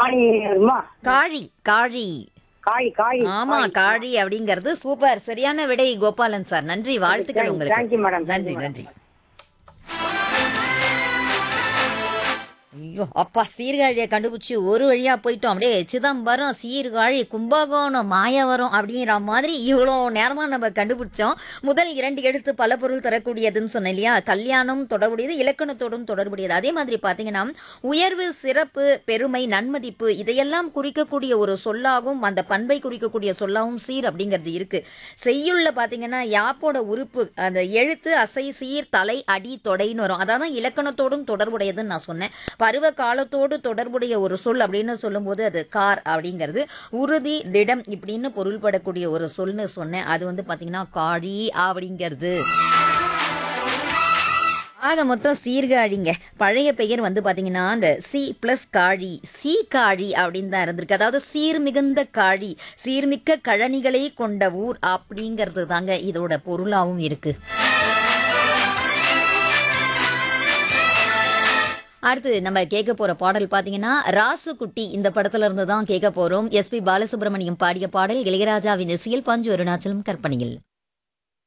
காளி வருமா காழி காழி காய் காய் ஆமா காழி அப்படிங்கிறது சூப்பர் சரியான விடை கோபாலன் சார் நன்றி வாழ்த்துக்கள் Thank- உங்களுக்கு thank you, madam. Thank நன்றி you, madam. நன்றி ஐயோ அப்பா சீர்காழியை கண்டுபிடிச்சி ஒரு வழியா போயிட்டோம் அப்படியே சிதம்பரம் சீர்காழி கும்பகோணம் மாயவரம் அப்படிங்கிற மாதிரி இவ்வளோ நேரமா நம்ம கண்டுபிடிச்சோம் முதல் இரண்டு எழுத்து பல பொருள் தரக்கூடியதுன்னு சொன்னேன் இல்லையா கல்யாணம் தொடர்புடையது இலக்கணத்தோடும் தொடர்புடையது அதே மாதிரி பார்த்தீங்கன்னா உயர்வு சிறப்பு பெருமை நன்மதிப்பு இதையெல்லாம் குறிக்கக்கூடிய ஒரு சொல்லாகவும் அந்த பண்பை குறிக்கக்கூடிய சொல்லாகவும் சீர் அப்படிங்கிறது இருக்கு செய்யுள்ள பார்த்தீங்கன்னா யாப்போட உறுப்பு அந்த எழுத்து அசை சீர் தலை அடி தொடைன்னு வரும் அதான் இலக்கணத்தோடும் தொடர்புடையதுன்னு நான் சொன்னேன் பருவ காலத்தோடு தொடர்புடைய ஒரு சொல் அப்படின்னு சொல்லும்போது அது கார் அப்படிங்கிறது உறுதி திடம் இப்படின்னு பொருள்படக்கூடிய ஒரு சொல்னு சொன்னேன் அது வந்து பார்த்தீங்கன்னா காழி அப்படிங்கிறது ஆக மொத்தம் சீர்காழிங்க பழைய பெயர் வந்து பார்த்தீங்கன்னா அந்த சி ப்ளஸ் காழி சி காழி அப்படின்னு தான் இருந்திருக்கு அதாவது சீர்மிகுந்த காழி சீர்மிக்க கழனிகளை கொண்ட ஊர் அப்படிங்கிறது தாங்க இதோட பொருளாகவும் இருக்கு அடுத்து நம்ம கேட்க போற பாடல் பார்த்தீங்கன்னா ராசுகுட்டி இந்த படத்துல இருந்து தான் கேட்க போறோம் எஸ்பி பாலசுப்ரமணியம் பாடிய பாடல் இளையராஜாவின் இசையில் பஞ்சு அருணாச்சலம் கற்பனையில்